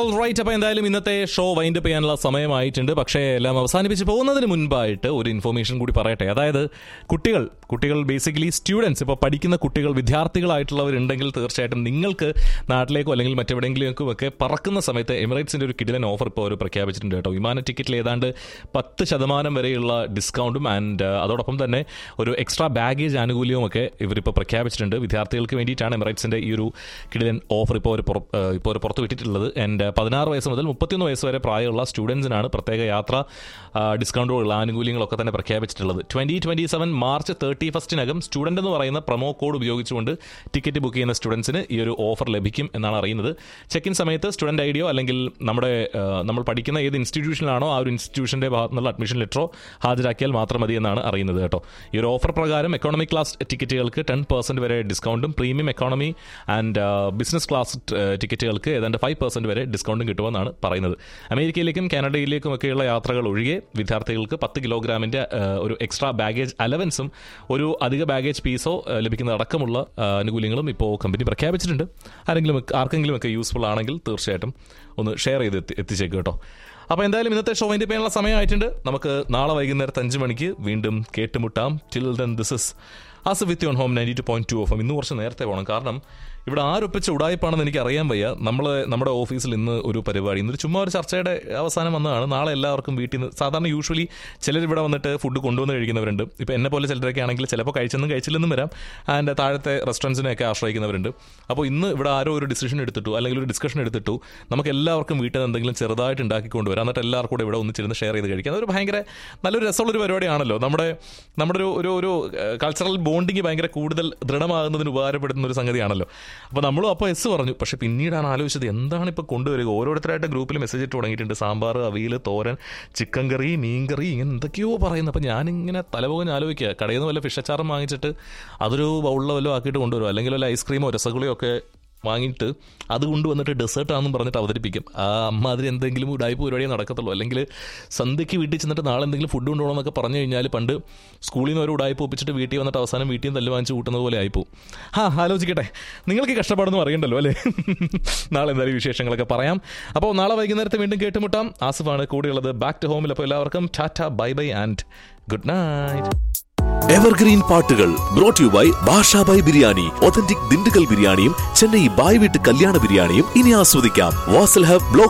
all right അപ്പോൾ എന്തായാലും ഇന്നത്തെ ഷോ വൈൻഡ് അപ്പ് ചെയ്യാനുള്ള സമയമായിട്ടുണ്ട് പക്ഷേ എല്ലാം അവസാനിപ്പിച്ച് പോകുന്നതിന് മുൻപായിട്ട് ഒരു ഇൻഫർമേഷൻ കൂടി പറയട്ടെ അതായത് കുട്ടികൾ കുട്ടികൾ ബേസിക്കലി സ്റ്റുഡൻസ് ഇപ്പോൾ പഠിക്കുന്ന കുട്ടികൾ വിദ്യാർത്ഥികളായിട്ടുള്ളവരുണ്ടെങ്കിൽ തീർച്ചയായിട്ടും നിങ്ങൾക്ക് നാട്ടിലേക്കോ അല്ലെങ്കിൽ മറ്റെവിടെയെങ്കിലും ഒക്കെ പറക്കുന്ന സമയത്ത് എമിറേറ്റ്സിൻ്റെ ഒരു കിടിലൻ ഓഫർ ഇപ്പോൾ അവർ പ്രഖ്യാപിച്ചിട്ടുണ്ട് കേട്ടോ വിമാന ടിക്കറ്റിൽ ഏതാണ്ട് പത്ത് ശതമാനം വരെയുള്ള ഡിസ്കൗണ്ടും ആൻഡ് അതോടൊപ്പം തന്നെ ഒരു എക്സ്ട്രാ ബാഗേജ് ആനുകൂല്യവും ഒക്കെ ഇവരിപ്പോൾ പ്രഖ്യാപിച്ചിട്ടുണ്ട് വിദ്യാർത്ഥികൾക്ക് വേണ്ടിയിട്ടാണ് എമിറേറ്റ്സിൻ്റെ ഈ ഒരു കിടിലൻ ഓഫർ ഇപ്പോൾ ഒരു പുറ- ഏഹ് ഇപ്പോൾ ഒരു പുറത്ത് വിട്ടിട്ടുള്ളത് ആൻഡ് പതിനാറ് വയസ്സ് മുതൽ മുപ്പത്തിയൊന്ന് വയസ്സ് വരെ പ്രായമുള്ള സ്റ്റുഡൻസിനാണ് പ്രത്യേക യാത്ര ഡിസ്കൗണ്ടുകളുള്ള ആനുകൂല്യങ്ങളൊക്കെ തന്നെ പ്രഖ്യാപിച്ചിട്ടുള്ളത് twenty twenty seven March thirty ഫസ്റ്റിനകം സ്റ്റുഡൻ്റ് എന്ന് പറയുന്ന പ്രൊമോ കോഡ് ഉപയോഗിച്ചുകൊണ്ട് ടിക്കറ്റ് ബുക്ക് ചെയ്യുന്ന സ്റ്റുഡൻസിന് ഈ ഒരു ഓഫർ ലഭിക്കും എന്നാണ് അറിയുന്നത് ചെക്ക് ഇൻ സമയത്ത് സ്റ്റുഡൻറ് ഐഡിയോ അല്ലെങ്കിൽ നമ്മുടെ ആ, നമ്മൾ പഠിക്കുന്ന ഏത് ഇൻസ്റ്റിറ്റ്യൂഷനിലാണോ ആ ഒരു ഇൻസ്റ്റിറ്റ്യൂഷൻ്റെ ഭാഗത്തു നിന്നുള്ള അഡ്മിഷൻ ലെറ്ററോ ഹാജരാക്കിയാൽ മാത്രം മതി എന്നാണ് അറിയുന്നത് കേട്ടോ ഈ ഒരു ഓഫർ പ്രകാരം എക്കോണമി ക്ലാസ് ടിക്കറ്റുകൾക്ക് ടെൻ പെർസെൻറ്റ് വരെ ഡിസ്കൗണ്ടും premium economy and business class ടിക്കറ്റുകൾക്ക് ഏതാണ്ട് ഫൈവ് പെർസെൻറ്റ് വരെ ഡിസ്കൗണ്ടും കിട്ടുമെന്നാണ് പറയുന്നത് അമേരിക്കയിലേക്കും കാനഡയിലേക്കും ഒക്കെയുള്ള യാത്രകൾ ഒഴികെ വിദ്യാർത്ഥികൾക്ക് പത്ത് കിലോഗ്രാമിൻ്റെ ഒരു എക്സ്ട്രാ ബാഗേജ് അലവൻസും ഒരു അധിക ബാഗേജ് പീസോ ലഭിക്കുന്ന അടക്കമുള്ള ആ, ആനുകൂല്യങ്ങളും ഇപ്പോൾ കമ്പനി പ്രഖ്യാപിച്ചിട്ടുണ്ട് ആരെങ്കിലും ഒക്കെ- ആർക്കെങ്കിലും ഒക്കെ യൂസ്ഫുൾ ആണെങ്കിൽ തീർച്ചയായിട്ടും ഒന്ന് ഷെയർ ചെയ്ത് എത്തി എത്തിച്ചേക്ക് കേട്ടോ അപ്പോൾ എന്തായാലും ഇന്നത്തെ ഷോ വൈൻഡ് ചെയ്യാനുള്ള സമയമായിട്ടുണ്ട് നമുക്ക് നാളെ വൈകുന്നേരത്ത് അഞ്ച് മണിക്ക് വീണ്ടും കേട്ടുമുട്ടാം till then this is Ash with you on home ninety two point two off ഇന്ന് കുറച്ച് നേരത്തെ പോകണം കാരണം ഇവിടെ ആരൊപ്പിച്ച ഉടായ്പാണെന്ന് എനിക്ക് അറിയാൻ വയ്യ നമ്മൾ നമ്മുടെ ഓഫീസിൽ ഇന്ന് ഒരു പരിപാടി ഇന്നൊരു ചുമ്മാ ഒരു ചർച്ചയുടെ അവസാനം വന്നതാണ് നാളെ എല്ലാവർക്കും വീട്ടിൽ നിന്ന് സാധാരണ യൂഷ്വലി ചിലർ ഇവിടെ വന്നിട്ട് ഫുഡ് കൊണ്ടുവന്ന് കഴിക്കുന്നവരുണ്ട് ഇപ്പോൾ എന്നെ പോലെ ചിലരൊക്കെ ആണെങ്കിൽ ചിലപ്പോൾ കഴിച്ചെന്നും കഴിച്ചില്ലെന്നും വരാം ആൻഡ് താഴത്തെ റെസ്റ്റോറൻറ്റ്സിനെയൊക്കെ ആശ്രയിക്കുന്നവരുണ്ട് അപ്പോൾ ഇന്ന് ഇവിടെ ആരോ ഒരു ഡിസിഷൻ എടുത്തിട്ടു അല്ലെങ്കിൽ ഒരു ഡിസ്കഷൻ എടുത്തിട്ടു നമുക്ക് എല്ലാവർക്കും വീട്ടിൽ നിന്ന് എന്തെങ്കിലും ചെറുതായിട്ട് ഉണ്ടാക്കിക്കൊണ്ട് വരാം എന്നിട്ട് എല്ലാവർക്കും കൂടെ ഇവിടെ ഒന്നിച്ചിരുന്ന് ഷെയർ ചെയ്ത് കഴിക്കാം അതൊരു ഭയങ്കര നല്ലൊരു രസമുള്ളൊരു പരിപാടിയാണല്ലോ നമ്മുടെ നമ്മുടെ ഒരു ഒരു ഒരു കൾച്ചറൽ ബോണ്ടിങ് ഭയങ്കര കൂടുതൽ ദൃഢമാകുന്നതിന് ഉപകാരപ്പെടുന്ന ഒരു സംഗതിയാണല്ലോ അപ്പോൾ നമ്മളും അപ്പോൾ എസ് പറഞ്ഞു പക്ഷേ പിന്നീടാണ് ആലോചിച്ചത് എന്താണ് ഇപ്പോൾ കൊണ്ടുവരിക ഓരോരുത്തരായിട്ട് ഗ്രൂപ്പിൽ മെസ്സേജ് ഇട്ട് തുടങ്ങിയിട്ടുണ്ട് സാമ്പാർ അവിയൽ തോരൻ ചിക്കൻ കറി മീൻ കറി ഇങ്ങനെ എന്തൊക്കെയോ പറയുന്നു അപ്പോൾ ഞാനിങ്ങനെ തലപോകഞ്ഞ് ആലോചിക്കുക കടയിൽ നിന്ന് വല്ല ഫിഷ് അച്ചാറും വാങ്ങിച്ചിട്ട് അതൊരു ബൗളിലോ വല്ലതും ആക്കിയിട്ട് കൊണ്ടുവരും അല്ലെങ്കിൽ വല്ല ഐസ്ക്രീമോ രസഗുളയോ ഒക്കെ വാങ്ങിയിട്ട് അത് കൊണ്ടുവന്നിട്ട് ഡെസേർട്ട് ആണെന്നും പറഞ്ഞിട്ട് അവതരിപ്പിക്കും ആ അമ്മ അതിൽ എന്തെങ്കിലും ഉടായ്പ പരിപാടിയേ നടക്കത്തുള്ളൂ അല്ലെങ്കിൽ സന്ധ്യയ്ക്ക് വീട്ടിൽ ചെന്നിട്ട് നാളെ എന്തെങ്കിലും ഫുഡ് കൊണ്ടുപോകണം എന്നൊക്കെ പറഞ്ഞു കഴിഞ്ഞാൽ പണ്ട് സ്കൂളിൽ നിന്ന് ഒരു ഉടായ്പ ഒപ്പിച്ചിട്ട് വീട്ടിൽ വന്നിട്ട് അവസാനം വീട്ടിൽ നിന്ന് തല്ല് വാങ്ങിച്ച് കൂട്ടുന്നത് പോലെ ആയിപ്പോവും ആ ആലോചിക്കട്ടെ നിങ്ങൾക്ക് കഷ്ടപ്പാടൊന്നും അറിയണ്ടല്ലോ അല്ലേ നാളെ എന്തായാലും വിശേഷങ്ങളൊക്കെ പറയാം അപ്പോൾ നാളെ വൈകുന്നേരത്തെ വീണ്ടും കേട്ടുമുട്ടാം ആസിഫാണ് കൂടെയുള്ളത് ബാക്ക് ടു ഹോമിൽ അപ്പോൾ എല്ലാവർക്കും tata bye bye and good night evergreen പാട്ടുകൾ brought you by Basha Bhai biryani authentic Dindigul ബിരിയാണിയും ചെന്നൈ ബായ് വീട്ട് കല്യാണ ബിരിയാണിയും ഇനി ആസ്വദിക്കാം വാസൽ ഹബ് ബ്ലോക്ക്